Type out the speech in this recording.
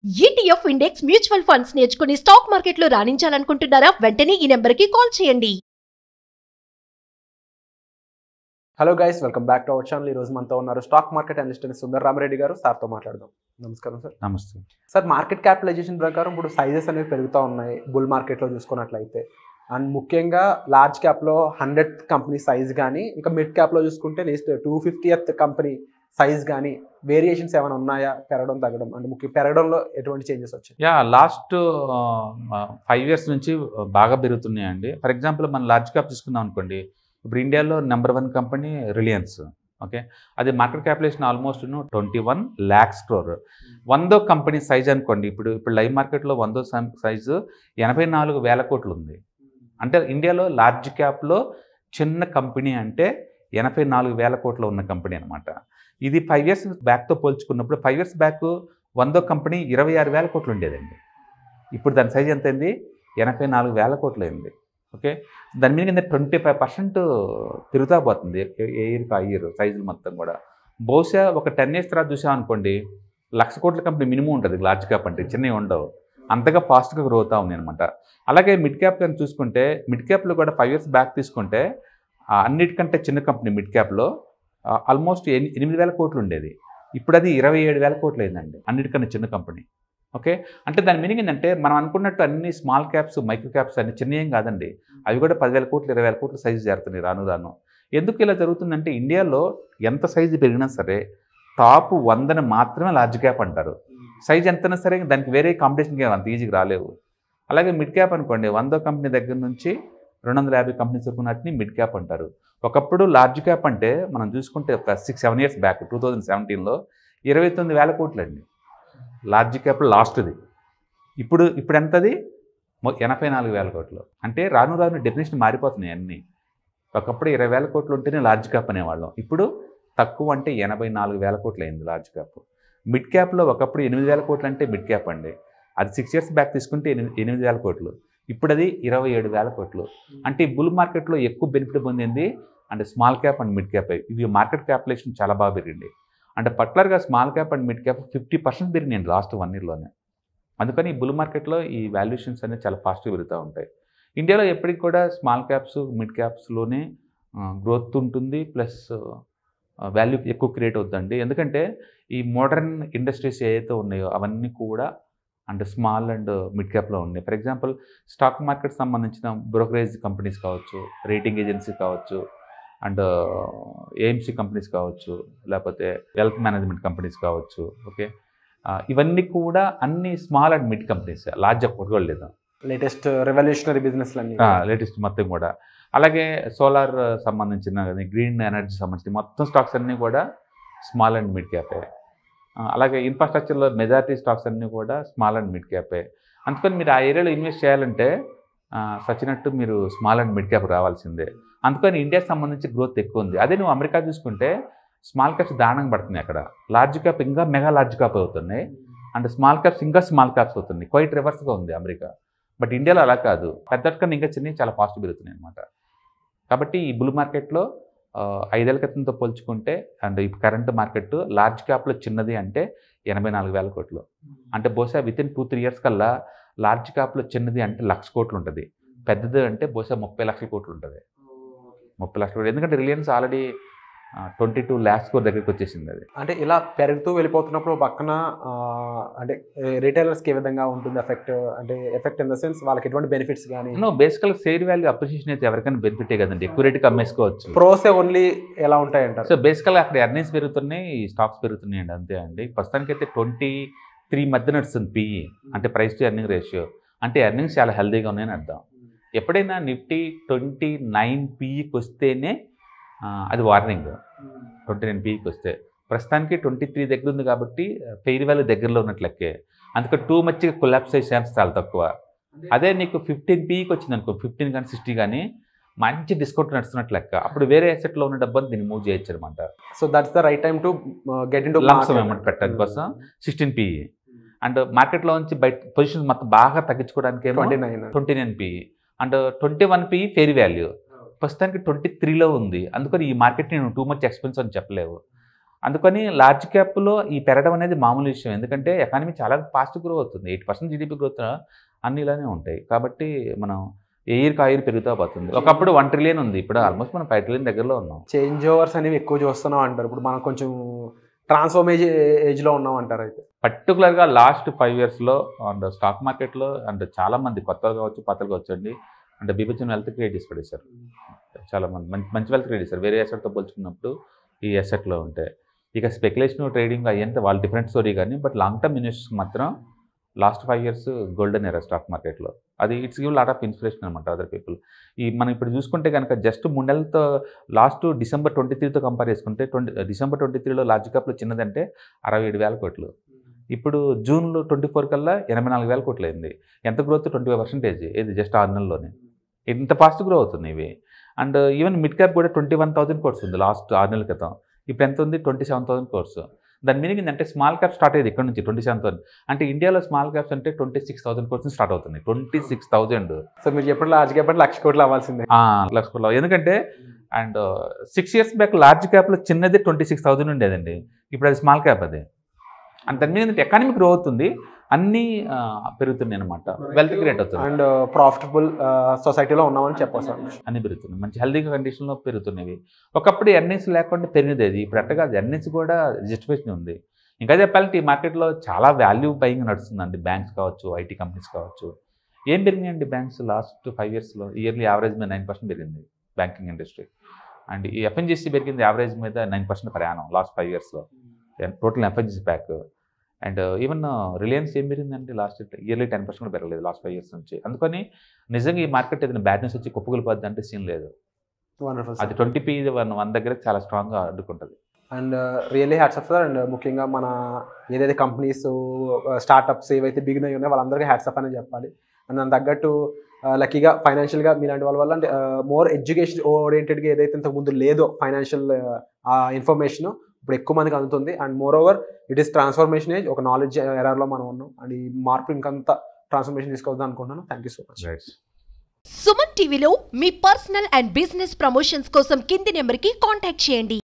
ETF index mutual funds నేర్చుకుని stock మార్కెట్లో రాణించాలనుకుంటున్నారా వెంటనే ఈ నెంబర్కి కాల్ చేయండి hello guys welcome back to our channel ఈ రోజు మనతో ఉన్నారు స్టాక్ మార్కెట్ అనలిస్ట్ అని సుందర్ రామరెడ్డి గారు సార్తో మాట్లాడదాం నమస్కారం సార్ నమస్తే సార్ మార్కెట్ క్యాపిటలైజేషన్ ప్రకారం ఇప్పుడు సైజెస్ అనేవి పెరుగుతూ ఉన్నాయి బుల్ మార్కెట్లో చూసుకున్నట్లయితే అండ్ ముఖ్యంగా లార్జ్ క్యాప్లో హండ్రెడ్ కంపెనీ సైజ్ కానీ ఇంకా మిడ్ క్యాప్లో చూసుకుంటే next two fiftieth company size కానీ వేరియేషన్స్ ఏమైనా ఉన్నాయా పెరగడం తగ్గడం అంటే ముఖ్య పెరగడంలో ఎటువంటి చేంజెస్ వచ్చాయి యా లాస్ట్ ఫైవ్ ఇయర్స్ నుంచి బాగా పెరుగుతున్నాయండి ఫర్ ఎగ్జాంపుల్ మనం లార్జ్ క్యాప్ తీసుకుందాం అనుకోండి ఇప్పుడు ఇండియాలో number one company Reliance okay అది market capitation almost twenty one lakhs crore వందో కంపెనీ సైజ్ అనుకోండి ఇప్పుడు ఇప్పుడు లైవ్ మార్కెట్లో వందో సైజు ఎనభై నాలుగు వేల కోట్లు ఉంది అంటే ఇండియాలో లార్జ్ క్యాప్లో చిన్న కంపెనీ అంటే ఎనభై నాలుగు వేల కోట్లు ఉన్న కంపెనీ అనమాట ఇది ఫైవ్ ఇయర్స్ బ్యాక్తో పోల్చుకున్నప్పుడు ఫైవ్ ఇయర్స్ బ్యాక్ వందో కంపెనీ ఇరవై ఆరు వేల కోట్లు ఉండేదండి ఇప్పుడు దాని సైజ్ ఎంత అయింది ఎనభై నాలుగు వేల కోట్లు అయింది ఓకే దాని మీద కింద ట్వంటీ ఫైవ్ పర్సెంట్ పెరుగుతా పోతుంది ఏ ఇయర్కి ఆ ఇయర్ సైజులు మొత్తం కూడా బహుశా ఒక టెన్ ఇయర్స్ తర్వాత చూసాం అనుకోండి లక్ష కోట్ల కంపెనీ మినిమం ఉంటుంది లార్జ్ క్యాప్ అంటే చిన్నవి ఉండవు అంతగా ఫాస్ట్గా గ్రో అవుతా ఉంది అనమాట అలాగే మిడ్ క్యాప్ కానీ చూసుకుంటే మిడ్ క్యాప్లో కూడా ఫైవ్ ఇయర్స్ బ్యాక్ తీసుకుంటే ఆ, అన్నిటికంటే చిన్న కంపెనీ మిడ్ క్యాప్లో ఆల్మోస్ట్ ఎనిమిది వేల కోట్లు ఉండేది ఇప్పుడు అది ఇరవై ఏడు వేల కోట్లు అయిందండి అన్నిటికన్నా చిన్న కంపెనీ ఓకే అంటే దాని మీనింగ్ ఏంటంటే మనం అనుకున్నట్టు అన్ని స్మాల్ క్యాప్స్ మైక్రో క్యాప్స్ అన్ని చిన్న ఏం కాదండి అవి కూడా పదివేల కోట్లు ఇరవై వేల కోట్లు సైజు చేరుతున్నాయి రాను రాను ఎందుకు ఇలా జరుగుతుందంటే ఇండియాలో ఎంత సైజు పెరిగినా సరే టాప్ వందను మాత్రమే లార్జ్ క్యాప్ అంటారు సైజ్ ఎంతైనా సరే దానికి వేరే కాంపిటీషన్కి అంత ఈజీగా రాలేవు అలాగే మిడ్ క్యాప్ అనుకోండి వందో కంపెనీ దగ్గర నుంచి రెండు వందల యాభై కంపెనీస్ ఉన్నట్టుని మిడ్ క్యాప్ అంటారు ఒకప్పుడు లార్జ్ క్యాప్ అంటే మనం చూసుకుంటే ఒక six seven years back two thousand సెవెంటీన్లో ఇరవై తొమ్మిది వేల కోట్లు అండి లార్జ్ క్యాప్ లాస్ట్ది ఇప్పుడు ఇప్పుడు ఎంతది మొ- ఎనభై నాలుగు వేల కోట్లు అంటే రాను రాను డెఫినేషన్ మారిపోతున్నాయి అన్నీ ఒకప్పుడు ఇరవై వేల కోట్లు ఉంటేనే లార్జ్ క్యాప్ అనేవాళ్ళం ఇప్పుడు తక్కువ అంటే ఎనభై నాలుగు వేల కోట్లు అయింది లార్జ్ క్యాప్ మిడ్ క్యాప్లో ఒకప్పుడు ఎనిమిది వేల కోట్లు అంటే మిడ్ క్యాప్ అండి అది సిక్స్ ఇయర్స్ బ్యాక్ తీసుకుంటే ఎనిమిది ఎనిమిది వేల కోట్లు ఇప్పుడు అది ఇరవై ఏడు వేల కోట్లు అంటే ఈ బుల్ మార్కెట్లో ఎక్కువ బెనిఫిట్ పొందింది అంటే small cap and mid cap ఇవి మార్కెట్ క్యాపిటలేషన్ చాలా బాగా పెరిగింది అంటే పర్టికులర్గా small cap and mid cap fifty percent పెరిగినాయి లాస్ట్ వన్ ఇయర్లోనే అందుకని ఈ బుల్ మార్కెట్లో ఈ వాల్యుయేషన్స్ అనేవి చాలా ఫాస్ట్గా పెరుగుతూ ఉంటాయి ఇండియాలో ఎప్పటికి కూడా స్మాల్ క్యాప్స్ మిడ్ క్యాప్స్లోనే గ్రోత్ ఉంటుంది ప్లస్ వాల్యూ ఎక్కువ క్రియేట్ అవుతుందండి ఎందుకంటే ఈ మోడర్న్ ఇండస్ట్రీస్ ఏవైతే ఉన్నాయో అవన్నీ కూడా అంటే స్మాల్ అండ్ మిడ్ క్యాప్లో ఉన్నాయి ఫర్ ఎగ్జాంపుల్ స్టాక్ మార్కెట్ సంబంధించిన బ్రోకరేజ్ కంపెనీస్ కావచ్చు రేటింగ్ ఏజెన్సీ కావచ్చు అండ్ ఏఎంసీ కంపెనీస్ కావచ్చు లేకపోతే వెల్త్ మేనేజ్మెంట్ కంపెనీస్ కావచ్చు ఓకే ఇవన్నీ కూడా అన్ని small and mid companies large ఒకటి కూడా లేదు లేటెస్ట్ రెవల్యూషనరీ బిజినెస్ అన్ని లేటెస్ట్ మొత్తం కూడా అలాగే సోలార్ సంబంధించిన గ్రీన్ ఎనర్జీ సంబంధించిన మొత్తం స్టాక్స్ అన్నీ కూడా స్మాల్ అండ్ మిడ్ క్యాపే ఆ, అలాగే ఇన్ఫ్రాస్ట్రక్చర్లో మెజారిటీ స్టాక్స్ అన్నీ కూడా స్మాల్ అండ్ మిడ్ క్యాపే అందుకని మీరు ఆ ఏరియాలో ఇన్వెస్ట్ చేయాలంటే ఆ, సచ్చినట్టు మీరు స్మాల్ అండ్ మిడ్ క్యాప్ రావాల్సిందే అందుకని ఇండియాకి సంబంధించి గ్రోత్ ఎక్కువ ఉంది అదే నువ్వు అమెరికా చూసుకుంటే స్మాల్ క్యాప్స్ దారుణంగా పడుతున్నాయి అక్కడ లార్జ్ క్యాప్ ఇంకా మెగా లార్జ్ క్యాప్ అవుతున్నాయి అండ్ స్మాల్ క్యాప్స్ ఇంకా స్మాల్ క్యాప్స్ అవుతున్నాయి క్వైట్ రివర్స్గా ఉంది అమెరికా బట్ ఇండియాలో అలా కాదు పెద్ద కన్నా ఇంకా చిన్నవి చాలా ఫాస్ట్ పెరుగుతున్నాయి అనమాట కాబట్టి ఈ బుల్ మార్కెట్లో ఆ, ఐదేళ్ల క్రితంతో పోల్చుకుంటే అండ్ ఈ కరెంట్ మార్కెట్ లార్జ్ క్యాప్లో చిన్నది అంటే ఎనభై నాలుగు వేల కోట్లు అంటే బహుశా within two three years కల్లా లార్జ్ క్యాప్లో చిన్నది అంటే లక్ష కోట్లు ఉంటుంది పెద్దది అంటే బహుశా ముప్పై లక్షల కోట్లు ఉంటుంది ముప్పై లక్షల కోట్లు ఎందుకంటే Reliance already twenty two lakhs crore దగ్గరికి వచ్చేసింది అది అంటే ఇలా పెరుగుతూ వెళ్ళిపోతున్నప్పుడు పక్కన ఆ, అంటే రిటైలర్స్కి ఏ విధంగా ఉంటుంది ఎఫెక్ట్ అంటే ఎఫెక్ట్ ఇన్ ద సెన్స్ వాళ్ళకి ఎటువంటి బెనిఫిట్స్ కానీ నో బేసికల్ షేర్ వాల్యూ అప్రిషియేషన్ అయితే ఎవరికైనా బెనిఫిటే కదండి ఎక్కువ రేటుకి అమ్మేసుకోవచ్చు ప్రోసే ఓన్లీ ఎలా ఉంటాయి అంటారు సో బేసికల్గా అక్కడ ఎర్నింగ్స్ పెరుగుతున్నాయి స్టాక్స్ పెరుగుతున్నాయి అండి అంతే అండి ప్రస్తుతానికైతే ట్వంటీ త్రీ మధ్య నడుస్తుంది పిఈ అంటే ప్రైస్ టు ఎర్నింగ్ రేషియో అంటే ఎర్నింగ్స్ చాలా హెల్దీగా ఉన్నాయని అర్థం ఎప్పుడైనా నిఫ్టీ ట్వంటీ నైన్ పీఈకి వస్తేనే ఆ, అది వార్నింగ్ ట్వంటీ నైన్ పీఈకి వస్తే ప్రస్తుతానికి ట్వంటీ త్రీ దగ్గర ఉంది కాబట్టి ఫెయిర్ వాల్యూ దగ్గరలో ఉన్నట్లు లెక్కే అందుకని టూ మచ్గా కొలాప్స్ అయ్యే ఛాన్స్ చాలా తక్కువ అదే నీకు ఫిఫ్టీన్ పీఈకి వచ్చింది అనుకో ఫిఫ్టీన్ కానీ సిక్స్టీ కానీ మంచి డిస్కౌంట్ నడుస్తున్నట్లు లెక్క అప్పుడు వేరే అసెట్లో ఉన్న డబ్బుని దీన్ని మూవ్ చేయొచ్చు అనమాట so that's the right time to get in to lump sum amount పెట్టడం కోసం సిక్స్టీన్ పీఈ అండ్ మార్కెట్లో నుంచి బయట పొజిషన్ మొత్తం బాగా తగ్గించుకోవడానికి ఏమో twenty nine twenty nine PE and twenty one PE fair value ప్రస్తుతానికి ట్వంటీ త్రీలో ఉంది అందుకని ఈ మార్కెట్ నేను టూ మచ్ ఎక్స్పెన్స్ అని చెప్పలేవు అందుకని లార్జ్ క్యాప్లో ఈ పెరగడం అనేది మామూలు విషయం ఎందుకంటే ఎకానమీ చాలా ఫాస్ట్ గ్రో అవుతుంది ఎయిట్ పర్సెంట్ జీడిపి గ్రోత్ అన్ని ఇలానే ఉంటాయి కాబట్టి మనం ఏ ఇయర్కి ఆ ఇయర్ పెరుగుతూ పోతుంది ఒకప్పుడు వన్ ట్రిలియన్ ఉంది ఇప్పుడు ఆల్మోస్ట్ మనం ఫైవ్ ట్రిలియన్ దగ్గరలో ఉన్నాం చేంజ్ ఓవర్స్ అనేవి ఎక్కువ చూస్తున్నాం అంటారు ఇప్పుడు మనం కొంచెం ట్రాన్స్ఫార్మ్ ఏజ్ ఏజ్లో ఉన్నాం అంటారు అయితే పర్టికులర్గా లాస్ట్ ఫైవ్ ఇయర్స్లో అండ్ స్టాక్ మార్కెట్లో అండ్ చాలా మంది కొత్తలు కావచ్చు పత్తలు కావచ్చు అండి అంటే బీపీచన్ వెల్త్ క్రియేట్ చేసి పడేశారు చాలా మంది మంచి మంచి వెల్త్ క్రియేట్ చేశారు వేరే అసెట్తో పోల్చుకున్నప్పుడు ఈ అసెట్లో ఉంటే ఇక స్పెక్యులేషన్ ట్రేడింగ్ అయ్యేంత వాళ్ళు డిఫరెంట్ స్టోరీ కానీ బట్ లాంగ్ టర్మ్ ఇన్వెస్టర్స్ మాత్రం last five years golden era stock మార్కెట్లో అది it's give lot of inspiration అనమాట అదర్ పీపుల్ ఈ మనం ఇప్పుడు చూసుకుంటే కనుక జస్ట్ మూడు నెలలతో లాస్ట్ డిసెంబర్ ట్వంటీ త్రీతో కంపేర్ చేసుకుంటే ట్వంటీ డిసెంబర్ ట్వంటీ త్రీలో లార్జ్ క్యాప్లో చిన్నదంటే అరవై ఏడు వేల కోట్లు ఇప్పుడు జూన్లో ట్వంటీ ఫోర్ కల్లా ఎనభై నాలుగు వేల కోట్లు అయింది ఎంత గ్రోత్ ట్వంటీ ఫైవ్ పర్సెంటేజ్ ఇది జస్ట్ ఆరు నెలల్లోనే ఇంత ఫాస్ట్ గ్రో అవుతుంది ఇవి అండ్ ఈవెన్ మిడ్ క్యాప్ కూడా ట్వంటీ వన్ థౌసండ్ కోర్స్ ఉంది లాస్ట్ ఆరు నెలల క్రితం ఇప్పుడు ఎంత ఉంది ట్వంటీ సెవెన్ థౌసండ్ కోర్స్ దాని మీనింగ్ ఏంటంటే స్మాల్ క్యాప్ స్టార్ట్ అయ్యేది ఇక్కడ నుంచి ట్వంటీ సెవెన్ థౌసండ్ అంటే ఇండియాలో స్మాల్ క్యాప్స్ అంటే twenty six thousand crores start అవుతుంది ట్వంటీ సిక్స్ థౌసండ్ సో మీరు చెప్పిన లార్జ్ క్యాప్ లక్ష కోట్లు అవ్వాల్సిందే లక్ష కోట్ల ఎందుకంటే and six years back large క్యాప్లో చిన్నది ట్వంటీ సిక్స్ థౌసండ్ ఉండేదండి ఇప్పుడు అది స్మాల్ క్యాప్ అది అంత దాని మీద ఎకానమిక్ గ్రో అవుతుంది అన్నీ ఆ, పెరుగుతున్నాయి అనమాట వెల్త్ క్రియేట్ అవుతుంది అండ్ ప్రాఫిటబుల్ సొసైటీలో ఉన్నామని చెప్పొచ్చు అన్ని పెరుగుతున్నాయి మంచి హెల్దీగా కండిషన్లో పెరుగుతున్నవి ఒకప్పుడు ఎర్నింగ్స్ లేకుండా పెరిగినది అది ఇప్పుడు అట్టగా ఎర్నింగ్స్ కూడా జస్టిఫికేషన్ ఉంది ఇంకా చెప్పాలంటే ఈ మార్కెట్లో చాలా వాల్యూ బయింగ్ నడుస్తుందండి బ్యాంక్స్ కావచ్చు ఐటీ కంపెనీస్ కావచ్చు ఏం పెరిగినాయండి బ్యాంక్స్ లాస్ట్ ఫైవ్ ఇయర్స్లో ఇయర్లీ యావరేజ్ మీద నైన్ పర్సెంట్ పెరిగింది బ్యాంకింగ్ ఇండస్ట్రీ అండ్ ఈ ఎఫ్ఎన్జిసి పెరిగింది యావరేజ్ మీద నైన్ పర్సెంట్ ప్రయాణం లాస్ట్ ఫైవ్ ఇయర్స్లో total FMCG back and even Reliance ఏం పెరిగిందంటే లాస్ట్ ఇయర్లీ టెన్ పర్సెంట్ కూడా పెరగలేదు లాస్ట్ ఫైవ్ ఇయర్స్ నుంచి అందుకని నిజంగా ఈ మార్కెట్ ఏదైనా బ్యాడ్ న్యూస్ వచ్చి కుప్పగలిపోద్ది అంటే సీన్ లేదు వండర్ఫుల్ అది ట్వంటీ పీ వన్ వన్ దగ్గర చాలా స్ట్రాంగ్గా అడ్డుకుంటుంది and really hats off sir and ముఖ్యంగా మన ఏదైతే కంపెనీస్ స్టార్టప్స్ ఏవైతే బిగిన్ అయ్యి ఉన్నాయో వాళ్ళందరికీ హ్యాట్స్ ఆఫ్ అని చెప్పాలి అండ్ దాని తగ్గట్టు లక్కీగా ఫైనాన్షియల్గా మీలాంటి వాళ్ళ వల్ల అంటే మోర్ ఎడ్యుకేషన్ ఓరియంటెడ్గా ఏదైతే ఇంతకు ముందు లేదో ఫైనాన్షియల్ ఇన్ఫర్మేషన్ ఇప్పుడు ఎక్కువ మందికి అందుతుంది and moreover it is transformation age ఒక నాలెడ్జ్ ఎరార్లో మనం ఉన్నాం అండ్ ఈ మార్పు ఇంకంత ట్రాన్స్ఫర్మేషన్ తీసుకోవద్దు అనుకుంటున్నాను thank you so much Suman టీవీలో మీ పర్సనల్ అండ్ బిజినెస్ ప్రమోషన్స్ కోసం కింది నెంబర్కి కాంటాక్ట్ చేయండి